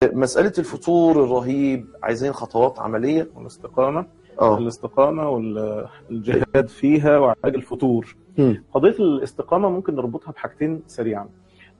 مساله الفطور الرهيب عايزين خطوات عمليه والاستقامه اه الاستقامه والجهاد فيها وعلاج الفتور مم. قضيه الاستقامه ممكن نربطها بحاجتين سريعا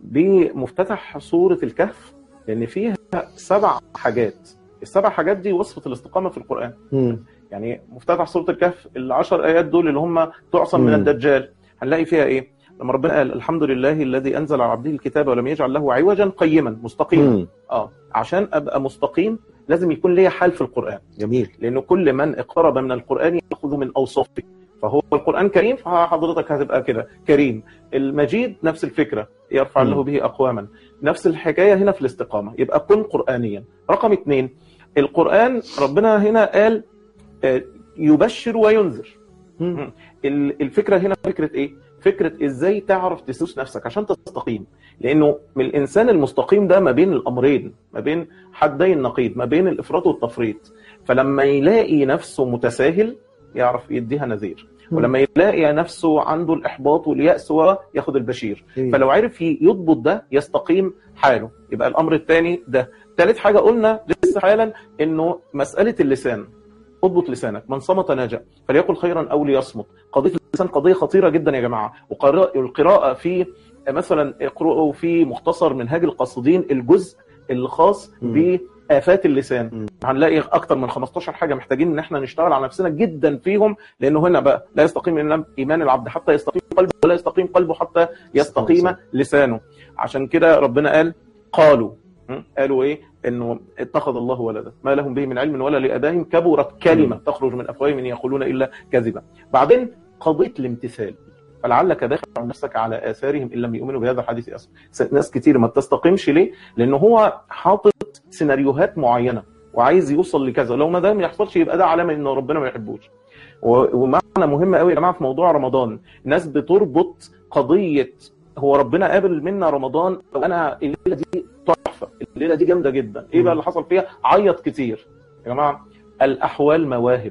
بمفتتح سوره الكهف لان فيها سبع حاجات السبع حاجات دي وصفه الاستقامه في القران مم. يعني مفتتح سوره الكهف العشر ايات دول اللي هم تعصم من مم. الدجال هنلاقي فيها ايه لما ربنا قال الحمد لله الذي انزل على عبده الكتاب ولم يجعل له عوجا قيما مستقيما مم. اه عشان ابقى مستقيم لازم يكون ليا حال في القران جميل لانه كل من اقترب من القران ياخذ من اوصافه فهو القران كريم فحضرتك هتبقى كده كريم المجيد نفس الفكره يرفع مم. الله به اقواما نفس الحكايه هنا في الاستقامه يبقى كن قرانيا رقم اثنين القران ربنا هنا قال آه، يبشر وينذر مم. ال- الفكره هنا فكره ايه فكره ازاي تعرف تسوس نفسك عشان تستقيم لانه من الانسان المستقيم ده ما بين الامرين ما بين حدي النقيض ما بين الافراط والتفريط فلما يلاقي نفسه متساهل يعرف يديها نذير مم. ولما يلاقي نفسه عنده الاحباط والياس هو ياخد البشير جميل. فلو عرف يضبط ده يستقيم حاله يبقى الامر الثاني ده ثالث حاجه قلنا لسه حالا انه مساله اللسان اضبط لسانك من صمت نجا فليقل خيرا او ليصمت قضيه اللسان قضيه خطيره جدا يا جماعه وقراءة القراءه في مثلا اقرأوا في مختصر منهاج القاصدين الجزء الخاص مم. بآفات اللسان مم. هنلاقي اكتر من 15 حاجه محتاجين ان احنا نشتغل على نفسنا جدا فيهم لانه هنا بقى لا يستقيم إلا ايمان العبد حتى يستقيم قلبه ولا يستقيم قلبه حتى يستقيم لسانه عشان كده ربنا قال قالوا م? قالوا ايه انه اتخذ الله ولدا ما لهم به من علم ولا لابائهم كبرت كلمه تخرج من افواههم ان يقولون الا كذبا بعدين قضيه الامتثال فلعلك داخل عن نفسك على اثارهم ان لم يؤمنوا بهذا الحديث اصلا ناس كتير ما بتستقيمش ليه لانه هو حاطط سيناريوهات معينه وعايز يوصل لكذا لو ما ده ما يحصلش يبقى ده علامه ان ربنا ما يحبوش و- ومعنى مهم قوي يا جماعه في موضوع رمضان الناس بتربط قضيه هو ربنا قابل منا رمضان وانا الليله دي تحفه الليله دي جامده جدا ايه بقى اللي حصل فيها عيط كتير يا جماعه الاحوال مواهب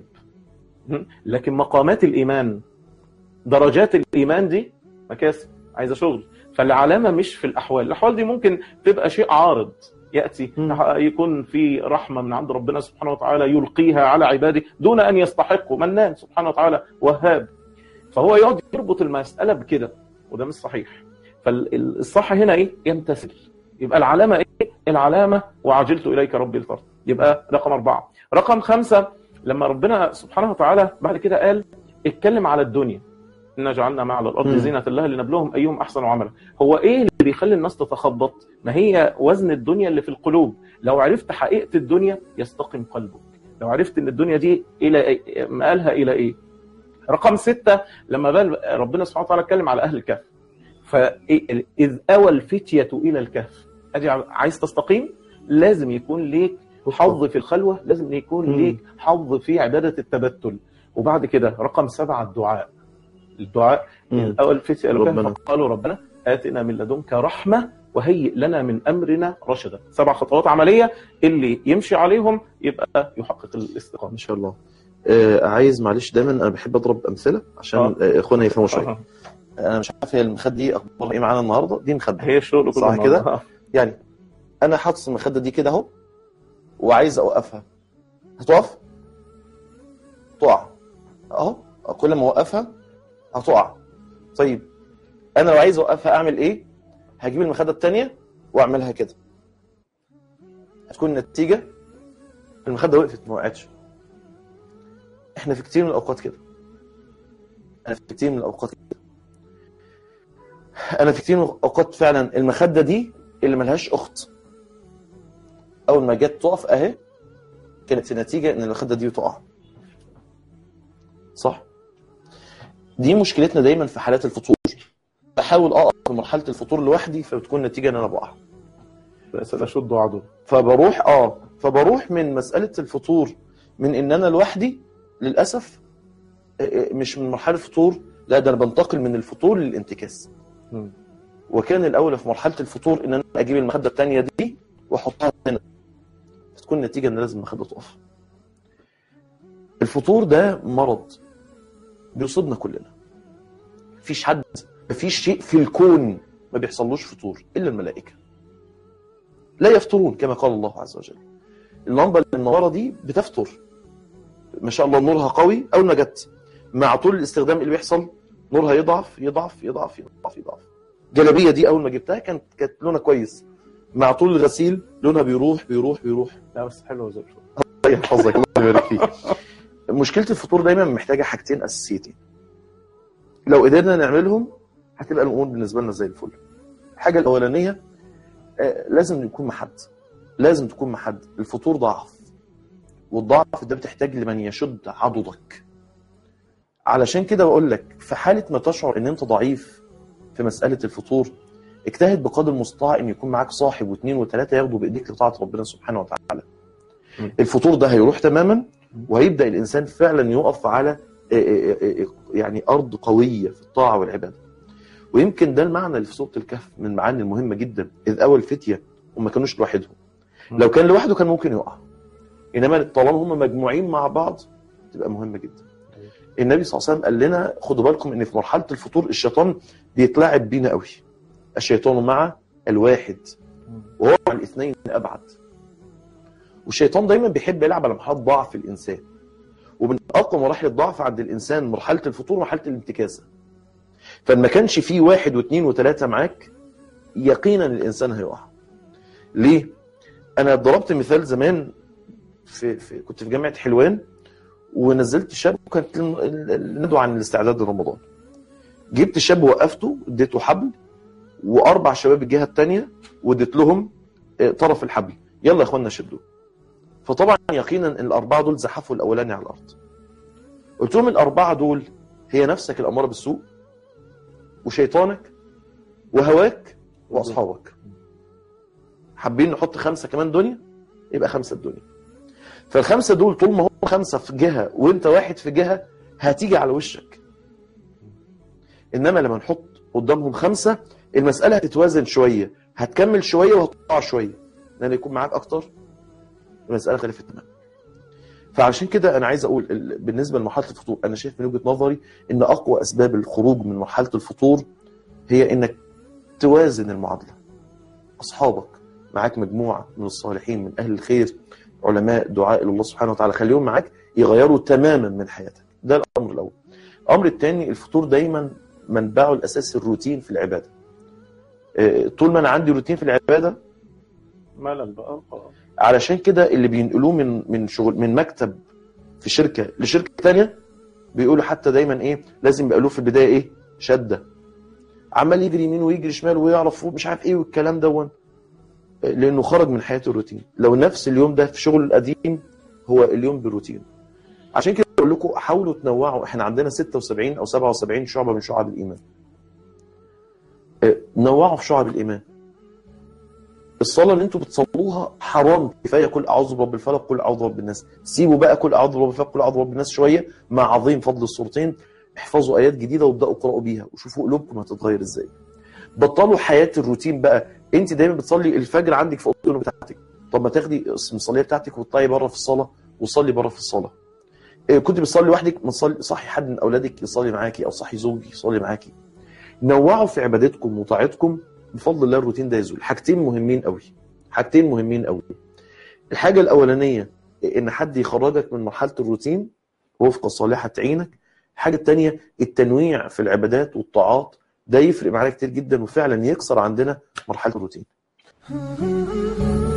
م? لكن مقامات الايمان درجات الايمان دي مكاسب عايزه شغل فالعلامه مش في الاحوال الاحوال دي ممكن تبقى شيء عارض ياتي مم. يكون في رحمه من عند ربنا سبحانه وتعالى يلقيها على عباده دون ان يستحقوا منان سبحانه وتعالى وهاب فهو يقعد يربط المساله بكده وده مش صحيح فالصح هنا ايه يمتثل يبقى العلامه ايه العلامه وعجلت اليك ربي الفرد يبقى رقم اربعه رقم خمسه لما ربنا سبحانه وتعالى بعد كده قال اتكلم على الدنيا إنا جعلنا ما على الأرض مم. زينة الله لنبلوهم أيهم أحسن عملا هو إيه اللي بيخلي الناس تتخبط ما هي وزن الدنيا اللي في القلوب لو عرفت حقيقة الدنيا يستقم قلبك لو عرفت ان الدنيا دي الى إيه- مآلها الى ايه رقم ستة لما بال ربنا سبحانه وتعالى اتكلم على اهل الكهف فاذ اوى الفتية الى الكهف ادي عايز تستقيم لازم يكون ليك حظ في الخلوة لازم يكون مم. ليك حظ في عبادة التبتل وبعد كده رقم سبعة الدعاء الدعاء مم. اول فتية الى الكهف ربنا. قالوا ربنا آتنا من لدنك رحمة وهيئ لنا من أمرنا رشدا سبع خطوات عملية اللي يمشي عليهم يبقى يحقق الاستقامة ما شاء الله آه عايز معلش دايما انا بحب اضرب امثله عشان آه. آه. اخوانا يفهموا شويه آه. انا مش عارف هي المخده دي اخبارها ايه معانا النهارده دي مخده هي الشغل كله صح كده؟ النهاردة. يعني انا حاطط المخده دي كده اهو وعايز اوقفها هتقف تقع اهو كل ما اوقفها هتقع طيب انا لو عايز اوقفها اعمل ايه هجيب المخده الثانيه واعملها كده هتكون النتيجه المخده وقفت ما وقعتش احنا في كتير من الاوقات كده انا في كتير من الاوقات كده انا في كتير من الاوقات فعلا المخده دي اللي ملهاش اخت اول ما جت تقف اهي كانت النتيجه ان المخده دي تقع صح دي مشكلتنا دايما في حالات الفطور بحاول اقف في مرحله الفطور لوحدي فبتكون النتيجه ان انا بقع بس اشد عضو فبروح اه فبروح من مساله الفطور من ان انا لوحدي للاسف آه، آه، مش من مرحله الفطور لا ده انا بنتقل من الفطور للانتكاس مم. وكان الاولى في مرحله الفطور ان انا اجيب المخده الثانيه دي واحطها هنا تكون النتيجه ان لازم المخده تقف الفطور ده مرض بيصيبنا كلنا مفيش حد مفيش شيء في الكون ما بيحصلوش فطور الا الملائكه لا يفطرون كما قال الله عز وجل اللمبه اللي منوره دي بتفطر ما شاء الله نورها قوي اول ما جت مع طول الاستخدام اللي بيحصل نورها يضعف يضعف يضعف يضعف يضعف الجلابيه دي اول ما جبتها كانت كانت لونها كويس مع طول الغسيل لونها بيروح بيروح بيروح لا بس حلو زي الفل الله يحفظك الله يبارك فيك مشكله الفطور دايما محتاجه حاجتين اساسيتين لو قدرنا نعملهم هتبقى الامور بالنسبه لنا زي الفل الحاجه الاولانيه آه، لازم يكون مع حد لازم تكون مع حد الفطور ضعف والضعف ده بتحتاج لمن يشد عضدك علشان كده بقول لك في حاله ما تشعر ان انت ضعيف في مساله الفطور اجتهد بقدر المستطاع ان يكون معاك صاحب واثنين وثلاثه ياخدوا بايديك لطاعه ربنا سبحانه وتعالى م. الفطور ده هيروح تماما وهيبدا الانسان فعلا يقف على آه، آه، آه، يعني ارض قويه في الطاعه والعباده ويمكن ده المعنى اللي في سوره الكهف من المعاني المهمه جدا اذ اوى الفتيه وما كانوش لوحدهم م. لو كان لوحده كان ممكن يقع انما طالما هم مجموعين مع بعض تبقى مهمه جدا النبي صلى الله عليه وسلم قال لنا خدوا بالكم ان في مرحله الفطور الشيطان بيتلاعب بينا قوي الشيطان مع الواحد وهو مع الاثنين ابعد والشيطان دايما بيحب يلعب على مرحله ضعف الانسان ومن اقوى مراحل الضعف عند الانسان مرحله الفطور ومرحله الانتكاسه فما كانش فيه واحد واثنين وثلاثه معاك يقينا الانسان هيقع ليه انا ضربت مثال زمان في, في كنت في جامعه حلوان ونزلت شاب وكانت ال- ال- الندوه عن الاستعداد لرمضان جبت شاب وقفته اديته حبل واربع شباب الجهه الثانيه واديت لهم آه، طرف الحبل يلا يا اخوانا شدوه فطبعا يقينا ان الاربعه دول زحفوا الاولاني على الارض قلت لهم الاربعه دول هي نفسك الاماره بالسوء وشيطانك وهواك واصحابك حابين نحط خمسه كمان دنيا يبقى خمسه الدنيا فالخمسه دول طول ما هم خمسه في جهه وانت واحد في جهه هتيجي على وشك انما لما نحط قدامهم خمسه المساله هتتوازن شويه هتكمل شويه وهتقع شويه لان يكون معاك اكتر المساله خلفت تمام فعشان كده انا عايز اقول ال- بالنسبه لمرحله الفطور انا شايف من وجهه نظري ان اقوى اسباب الخروج من مرحله الفطور هي انك توازن المعادله اصحابك معاك مجموعه من الصالحين من اهل الخير علماء دعاء الى الله سبحانه وتعالى خليهم معاك يغيروا تماما من حياتك ده الامر الاول الامر الثاني الفطور دايما منبعه الاساسي الروتين في العباده آه، طول ما انا عندي روتين في العباده ملل بقى خلاص علشان كده اللي بينقلوه من من شغل من مكتب في شركه لشركه ثانيه بيقولوا حتى دايما ايه لازم يبقى له في البدايه ايه شده عمال يجري يمين ويجري شمال ويعرف مش عارف ايه والكلام دون لانه خرج من حياته الروتين لو نفس اليوم ده في شغله القديم هو اليوم بالروتين عشان كده بقول لكم حاولوا تنوعوا احنا عندنا 76 او 77 شعبه من شعب الايمان اه، نوعوا في شعب الايمان الصلاه اللي انتوا بتصلوها حرام كفايه كل اعوذ برب الفلق كل اعوذ برب الناس سيبوا بقى كل اعوذ برب الفلق كل اعوذ برب الناس شويه مع عظيم فضل الصورتين احفظوا ايات جديده وابداوا اقراوا بيها وشوفوا قلوبكم هتتغير ازاي بطلوا حياه الروتين بقى انت دايما بتصلي الفجر عندك في اوضه النوم بتاعتك طب ما تاخدي المصليه بتاعتك وتطلعي بره في الصلاه وصلي بره في الصلاه إيه، كنت بتصلي لوحدك ما تصلي صحي حد من اولادك يصلي معاكي او صحي زوجك يصلي معاكي نوعوا في عبادتكم وطاعتكم بفضل الله الروتين ده يزول حاجتين مهمين قوي حاجتين مهمين قوي الحاجه الاولانيه ان حد يخرجك من مرحله الروتين وفق صالحه عينك الحاجه الثانيه التنويع في العبادات والطاعات ده يفرق معانا كتير جدا وفعلا يكسر عندنا مرحله الروتين